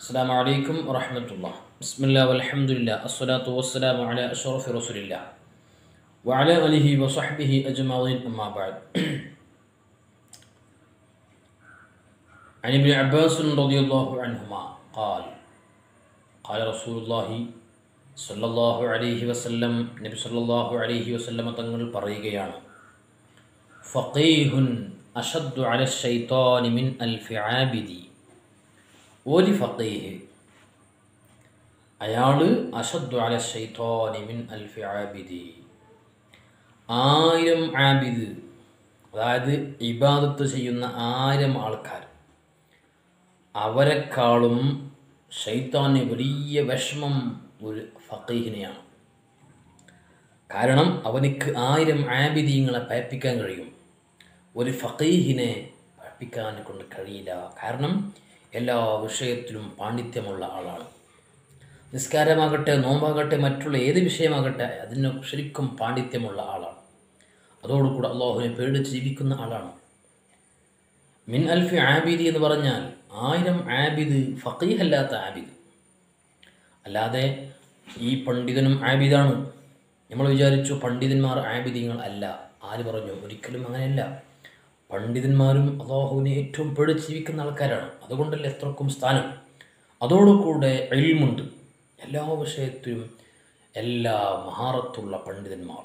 السلام عليكم ورحمة الله بسم الله والحمد لله الصلاة والسلام على أشرف رسول الله وعلى آله وصحبه أجمعين أما بعد عن ابن عباس رضي الله عنهما قال قال رسول الله صلى الله عليه وسلم നബി സല്ലല്ലാഹു അലൈഹി വസല്ലമ തങ്ങൾ പറയുകയാണ് ഫഖീഹുൻ അഷദ്ദു അല ഷൈത്താനി മിൻ അൽഫി ആബിദി ഒരു ഫഖീഹ് അയാൾ അഷദ്ദു അല ഷൈത്താനി മിൻ അൽഫി ആബിദി ആയിരം ആബിദ് അതായത് ഇബാദത്ത് ചെയ്യുന്ന ആയിരം ആൾക്കാർ അവരെക്കാളും ഷൈത്താന് വലിയ വിഷമം ഒരു ഫക്കീഹിനെയാണ് കാരണം അവനിക്ക് ആയിരം ആബിദീങ്ങളെ പയപ്പിക്കാൻ കഴിയും ഒരു ഫക്കീഹിനെ പയപ്പിക്കാൻ കൊണ്ട് കഴിയില്ല കാരണം എല്ലാ വിഷയത്തിലും പാണ്ഡിത്യമുള്ള ആളാണ് നിസ്കാരമാകട്ടെ നോമ്പാകട്ടെ മറ്റുള്ള ഏത് വിഷയമാകട്ടെ അതിന് ശരിക്കും പാണ്ഡിത്യമുള്ള ആളാണ് അതോടുകൂടെ അള്ളാഹുവിനെ പേടിച്ച് ജീവിക്കുന്ന ആളാണ് മിൻ അൽഫി ആബിദി എന്ന് പറഞ്ഞാൽ ആയിരം ആബിദ് ഫക്കീഹല്ലാത്ത ആബിദ് അല്ലാതെ ഈ പണ്ഡിതനും ആബിദാണ് നമ്മൾ വിചാരിച്ചു പണ്ഡിതന്മാർ ആബിദിങ്ങൾ അല്ല ആര് പറഞ്ഞു ഒരിക്കലും അങ്ങനെയല്ല പണ്ഡിതന്മാരും അള്ളാഹുവിനെ ഏറ്റവും പേടിച്ച് ജീവിക്കുന്ന ആൾക്കാരാണ് അതുകൊണ്ടല്ലേ എത്രക്കും സ്ഥാനം അതോടുകൂടെ എൽമുണ്ട് എല്ലാ വിഷയത്തിലും എല്ലാ മഹാറത്തുള്ള പണ്ഡിതന്മാർ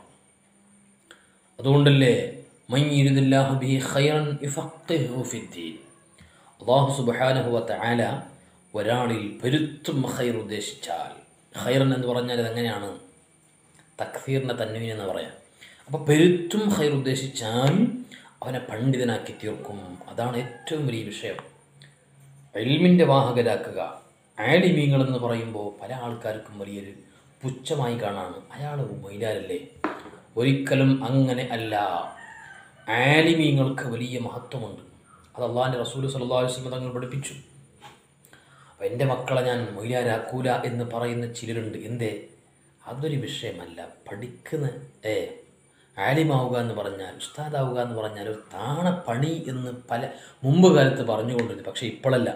അതുകൊണ്ടല്ലേ മയ്യിരിദില്ലാഹു ബി ഖൈറൻ യുഫഖിഹു ഫിദ്ദീൻ അള്ളാഹു സുബ്ഹാനഹു വതആല ഒരാളിൽ പെരുത്തും ഖൈർ ഉദ്ദേശിച്ചാൽ ഖൈറൻ എന്ന് പറഞ്ഞാൽ അതെങ്ങനെയാണ് തക്സീറിൻ്റെ തന്വീൻ എന്ന് പറയാം അപ്പോൾ പെരുത്തും ഖൈർ ഉദ്ദേശിച്ചാൽ അവനെ പണ്ഡിതനാക്കി തീർക്കും അതാണ് ഏറ്റവും വലിയ വിഷയം എൽമിൻ്റെ വാഹകരാക്കുക ആലിമീങ്ങൾ എന്ന് പറയുമ്പോൾ പല ആൾക്കാർക്കും വലിയൊരു പുച്ഛമായി കാണാണ് അയാൾ മൈലാരല്ലേ ഒരിക്കലും അങ്ങനെ അല്ല ആലിമീങ്ങൾക്ക് വലിയ മഹത്വമുണ്ട് അത് അള്ളാഹിൻ്റെ റസൂൽ സല്ലാ വസ്ലം തങ്ങൾ പഠിപ്പിച്ചു അപ്പം എൻ്റെ മക്കളെ ഞാൻ മൊയ്ലാരാക്കൂല എന്ന് പറയുന്ന ചിലരുണ്ട് എന്തേ അതൊരു വിഷയമല്ല പഠിക്കുന്ന ഏ ആലിമാവുക എന്ന് പറഞ്ഞാൽ ഉസ്താദാവുക എന്ന് പറഞ്ഞാൽ ഒരു താണ പണി എന്ന് പല മുമ്പ് കാലത്ത് പറഞ്ഞുകൊണ്ടിരുന്നു പക്ഷേ ഇപ്പോഴല്ല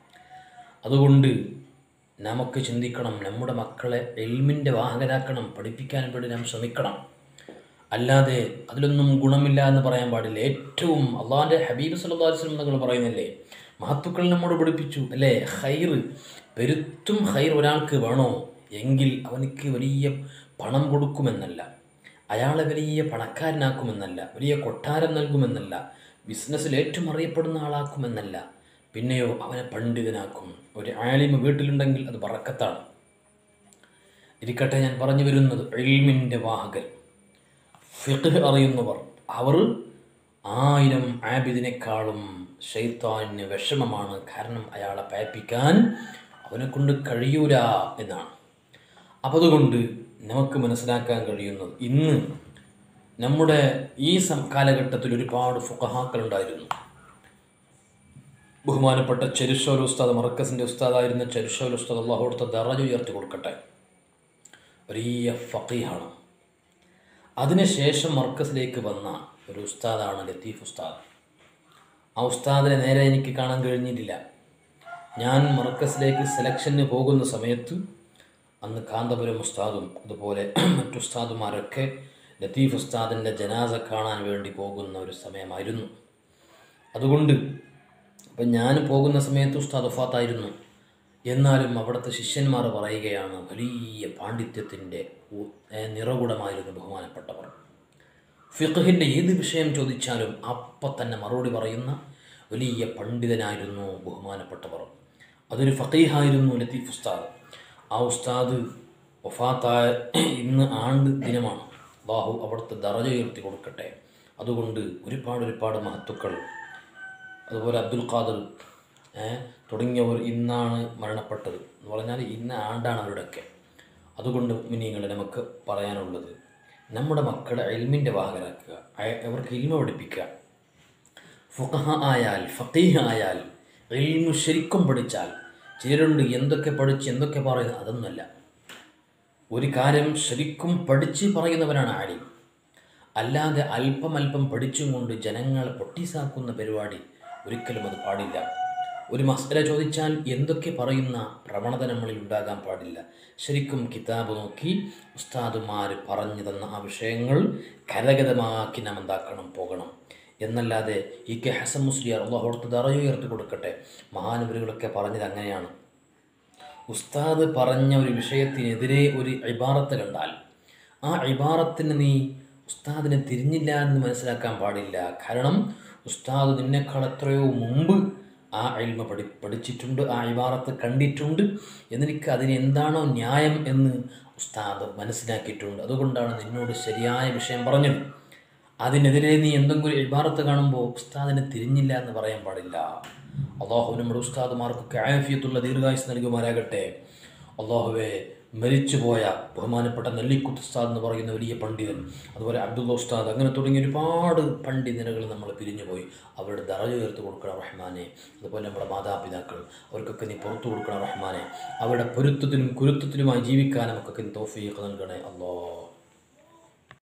അതുകൊണ്ട് നമുക്ക് ചിന്തിക്കണം നമ്മുടെ മക്കളെ എൽമിൻ്റെ വാഹകരാക്കണം പഠിപ്പിക്കാൻ വേണ്ടി നാം ശ്രമിക്കണം അല്ലാതെ അതിലൊന്നും ഗുണമില്ല എന്ന് പറയാൻ പാടില്ല ഏറ്റവും അള്ളാഹിൻ്റെ ഹബീബ് സല്ലാ വസ്ലം തങ്ങൾ പറയുന്നില്ലേ മഹത്തുക്കൾ നമ്മോട് പഠിപ്പിച്ചു അല്ലേ ഹൈർ പെരുത്തും ഹൈർ ഒരാൾക്ക് വേണോ എങ്കിൽ അവനിക്ക് വലിയ പണം കൊടുക്കുമെന്നല്ല അയാളെ വലിയ പണക്കാരനാക്കുമെന്നല്ല വലിയ കൊട്ടാരം നൽകുമെന്നല്ല ബിസിനസ്സിൽ ഏറ്റവും അറിയപ്പെടുന്ന ആളാക്കുമെന്നല്ല പിന്നെയോ അവനെ പണ്ഡിതനാക്കും ഒരു ആലിമ വീട്ടിലുണ്ടെങ്കിൽ അത് പറക്കത്താണ് ഇരിക്കട്ടെ ഞാൻ പറഞ്ഞു വരുന്നത് എൽമിൻ്റെ വാഹകർ ഫിഖ് അറിയുന്നവർ അവർ ആയിരം ആബിദിനേക്കാളും ഷെയ്ത്താനിന് വിഷമമാണ് കാരണം അയാളെ പയപ്പിക്കാൻ അവനെ കൊണ്ട് കഴിയൂല എന്നാണ് അപ്പം അതുകൊണ്ട് നമുക്ക് മനസ്സിലാക്കാൻ കഴിയുന്നത് ഇന്ന് നമ്മുടെ ഈ സം കാലഘട്ടത്തിൽ ഒരുപാട് ഫുഖഹാക്കളുണ്ടായിരുന്നു ബഹുമാനപ്പെട്ട ചെരുഷോൽ ഉസ്താദ് മറക്കസിൻ്റെ ഉസ്താദായിരുന്ന ചെരുഷോൽ ഉസ്താദ് അള്ളാഹു കൊടുത്ത ദറജ ഉയർത്തി കൊടുക്കട്ടെ വലിയ ഫക്കീഹാണ് അതിനുശേഷം മർക്കസിലേക്ക് വന്ന ഒരു ഉസ്താദാണ് ലത്തീഫ് ഉസ്താദ് ആ ഉസ്താദിനെ നേരെ എനിക്ക് കാണാൻ കഴിഞ്ഞിട്ടില്ല ഞാൻ മർക്കസിലേക്ക് സെലക്ഷന് പോകുന്ന സമയത്ത് അന്ന് കാന്തപുരം ഉസ്താദും അതുപോലെ മറ്റു ഉസ്താദുമാരൊക്കെ ലത്തീഫ് ഉസ്താദിൻ്റെ ജനാസ കാണാൻ വേണ്ടി പോകുന്ന ഒരു സമയമായിരുന്നു അതുകൊണ്ട് അപ്പം ഞാൻ പോകുന്ന സമയത്ത് ഉസ്താദ് ഒഫാത്തായിരുന്നു എന്നാലും അവിടുത്തെ ശിഷ്യന്മാർ പറയുകയാണ് വലിയ പാണ്ഡിത്യത്തിൻ്റെ നിറകുടമായിരുന്നു ബഹുമാനപ്പെട്ടവർ ഫിഖഹിൻ്റെ ഏത് വിഷയം ചോദിച്ചാലും അപ്പം തന്നെ മറുപടി പറയുന്ന വലിയ പണ്ഡിതനായിരുന്നു ബഹുമാനപ്പെട്ടവർ അതൊരു ഫക്കീഹായിരുന്നു ലത്തീഫ് ഉസ്താദ് ആ ഉസ്താദ് വഫാത്തായ ഇന്ന് ആണ്ട് ദിനമാണ് ബാഹു അവിടുത്തെ ദറജ ഉയർത്തി കൊടുക്കട്ടെ അതുകൊണ്ട് ഒരുപാട് ഒരുപാട് മഹത്തുക്കൾ അതുപോലെ അബ്ദുൽ ഖാദർ തുടങ്ങിയവർ ഇന്നാണ് മരണപ്പെട്ടത് എന്ന് പറഞ്ഞാൽ ഇന്ന ആണ്ടാണ് അവരുടെയൊക്കെ അതുകൊണ്ട് മിനിങ്ങളെ നമുക്ക് പറയാനുള്ളത് നമ്മുടെ മക്കളെ എൽമിൻ്റെ വാഹകരാക്കുക അവർക്ക് ഇൽമ പഠിപ്പിക്കുക ഫുഖഹ ആയാൽ ഫക്കീഹ് ആയാൽ എൽമു ശരിക്കും പഠിച്ചാൽ ചിലരുണ്ട് എന്തൊക്കെ പഠിച്ച് എന്തൊക്കെ പറയുന്നത് അതൊന്നുമല്ല ഒരു കാര്യം ശരിക്കും പഠിച്ച് പറയുന്നവനാണ് ആലിം അല്ലാതെ അല്പം അല്പം പഠിച്ചും കൊണ്ട് ജനങ്ങളെ പൊട്ടിസാക്കുന്ന പരിപാടി ഒരിക്കലും അത് പാടില്ല ഒരു മസല ചോദിച്ചാൽ എന്തൊക്കെ പറയുന്ന പ്രവണത നമ്മളിൽ ഉണ്ടാകാൻ പാടില്ല ശരിക്കും കിതാബ് നോക്കി ഉസ്താദുമാർ പറഞ്ഞു തന്ന ആ വിഷയങ്ങൾ കരഗതമാക്കി നാം എന്താക്കണം പോകണം എന്നല്ലാതെ ഈ കെ ഹസൻ മുസ്ലിയാർ അള്ളാഹോടത്ത് ദറയുയർത്തി കൊടുക്കട്ടെ മഹാനവരുകളൊക്കെ പറഞ്ഞത് അങ്ങനെയാണ് ഉസ്താദ് പറഞ്ഞ ഒരു വിഷയത്തിനെതിരെ ഒരു ഇബാറത്ത് കണ്ടാൽ ആ ഇബാറത്തിന് നീ ഉസ്താദിനെ തിരിഞ്ഞില്ല എന്ന് മനസ്സിലാക്കാൻ പാടില്ല കാരണം ഉസ്താദ് നിന്നെക്കാൾ എത്രയോ മുമ്പ് ആ അയിൽമ പഠി പഠിച്ചിട്ടുണ്ട് ആ ഇബാറത്ത് കണ്ടിട്ടുണ്ട് എന്നെനിക്ക് അതിന് എന്താണോ ന്യായം എന്ന് ഉസ്താദ് മനസ്സിലാക്കിയിട്ടുണ്ട് അതുകൊണ്ടാണ് നിന്നോട് ശരിയായ വിഷയം പറഞ്ഞത് അതിനെതിരെ നീ എന്തെങ്കിലും ഇബാറത്ത് കാണുമ്പോൾ ഉസ്താദിനെ തിരിഞ്ഞില്ല എന്ന് പറയാൻ പാടില്ല അള്ളാഹു നമ്മുടെ ഉസ്താദുമാർക്കൊക്കെ ആഫിയത്തുള്ള ദീർഘായുസ് നൽകുമാരാകട്ടെ അള്ളാഹുവെ മരിച്ചുപോയ ബഹുമാനപ്പെട്ട നെല്ലിക്കുത്ത് ഉസ്താദ് എന്ന് പറയുന്ന വലിയ പണ്ഡിതൻ അതുപോലെ അബ്ദുള്ള ഉസ്താദ് അങ്ങനെ തുടങ്ങിയ ഒരുപാട് പണ്ഡിതനുകൾ നമ്മൾ പിരിഞ്ഞുപോയി അവരുടെ ദറജ ഉയർത്തി കൊടുക്കണം റഹ്മാനെ അതുപോലെ നമ്മുടെ മാതാപിതാക്കൾ അവർക്കൊക്കെ നീ പുറത്തു കൊടുക്കണം റഹ്മാനെ അവരുടെ പൊരുത്തത്തിനും കുരുത്തത്തിനുമായി ജീവിക്കാൻ നമുക്കൊക്കെ നീ തോഫീക്ക് നൽകണേ അള്ളാഹ്